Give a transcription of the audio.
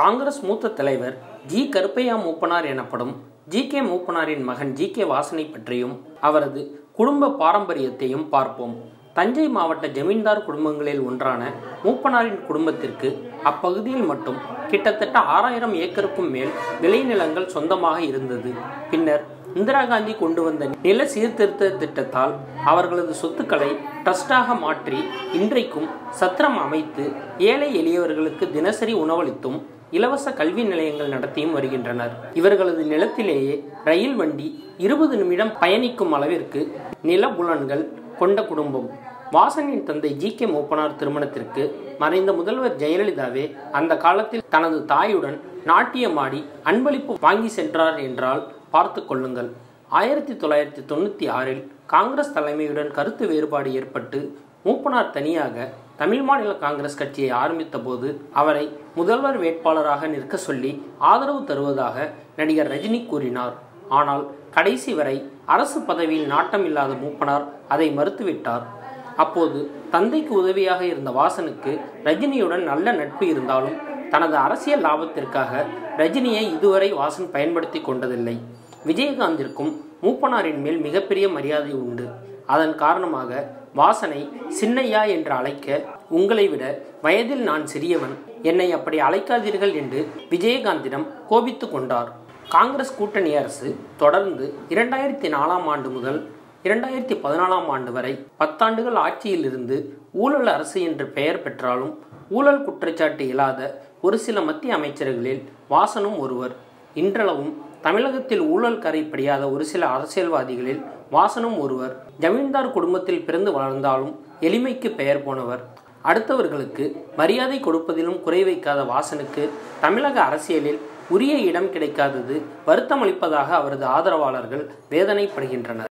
காங்கிரஸ் மூத்த தலைவர் ஜி கருப்பையா மூப்பனார் எனப்படும் ஜி கே மூப்பனாரின் மகன் ஜி கே வாசனை பற்றியும் அவரது குடும்ப பாரம்பரியத்தையும் பார்ப்போம் தஞ்சை மாவட்ட ஜமீன்தார் குடும்பங்களில் ஒன்றான மூப்பனாரின் குடும்பத்திற்கு அப்பகுதியில் மட்டும் கிட்டத்தட்ட ஆறாயிரம் ஏக்கருக்கும் மேல் விளைநிலங்கள் சொந்தமாக இருந்தது பின்னர் இந்திரா காந்தி கொண்டு வந்த நில சீர்திருத்த திட்டத்தால் அவர்களது சொத்துக்களை ட்ரஸ்டாக மாற்றி இன்றைக்கும் சத்திரம் அமைத்து ஏழை எளியவர்களுக்கு தினசரி உணவளித்தும் இலவச கல்வி நிலையங்கள் நடத்தியும் வருகின்றனர் இவர்களது நிலத்திலேயே ரயில் வண்டி இருபது நிமிடம் பயணிக்கும் அளவிற்கு நிலபுலன்கள் கொண்ட குடும்பம் வாசனின் தந்தை ஜி கே மூப்பனார் திருமணத்திற்கு மறைந்த முதல்வர் ஜெயலலிதாவே அந்த காலத்தில் தனது தாயுடன் நாட்டியமாடி அன்பளிப்பு வாங்கி சென்றார் என்றால் பார்த்து கொள்ளுங்கள் ஆயிரத்தி தொள்ளாயிரத்தி தொண்ணூற்றி ஆறில் காங்கிரஸ் தலைமையுடன் கருத்து வேறுபாடு ஏற்பட்டு மூப்பனார் தனியாக தமிழ் மாநில காங்கிரஸ் கட்சியை ஆரம்பித்த போது அவரை முதல்வர் வேட்பாளராக நிற்க சொல்லி ஆதரவு தருவதாக நடிகர் ரஜினி கூறினார் ஆனால் கடைசி வரை அரசு பதவியில் நாட்டமில்லாத மூப்பனார் அதை மறுத்துவிட்டார் அப்போது தந்தைக்கு உதவியாக இருந்த வாசனுக்கு ரஜினியுடன் நல்ல நட்பு இருந்தாலும் தனது அரசியல் லாபத்திற்காக ரஜினியை இதுவரை வாசன் பயன்படுத்தி கொண்டதில்லை விஜயகாந்திற்கும் மூப்பனாரின் மேல் மிகப்பெரிய மரியாதை உண்டு அதன் காரணமாக வாசனை சின்னையா என்று அழைக்க உங்களை விட வயதில் நான் சிறியவன் என்னை அப்படி அழைக்காதீர்கள் என்று விஜயகாந்திடம் கோபித்து கொண்டார் காங்கிரஸ் கூட்டணி அரசு தொடர்ந்து இரண்டாயிரத்தி நாலாம் ஆண்டு முதல் இரண்டாயிரத்தி பதினாலாம் ஆண்டு வரை பத்தாண்டுகள் ஆட்சியில் இருந்து ஊழல் அரசு என்று பெயர் பெற்றாலும் ஊழல் குற்றச்சாட்டு இல்லாத ஒரு சில மத்திய அமைச்சர்களில் வாசனும் ஒருவர் இன்றளவும் தமிழகத்தில் ஊழல் கரை படியாத ஒரு சில அரசியல்வாதிகளில் வாசனும் ஒருவர் ஜமீன்தார் குடும்பத்தில் பிறந்து வளர்ந்தாலும் எளிமைக்கு பெயர் போனவர் அடுத்தவர்களுக்கு மரியாதை கொடுப்பதிலும் குறை வைக்காத வாசனுக்கு தமிழக அரசியலில் உரிய இடம் கிடைக்காதது வருத்தமளிப்பதாக அவரது ஆதரவாளர்கள் வேதனைப்படுகின்றனர்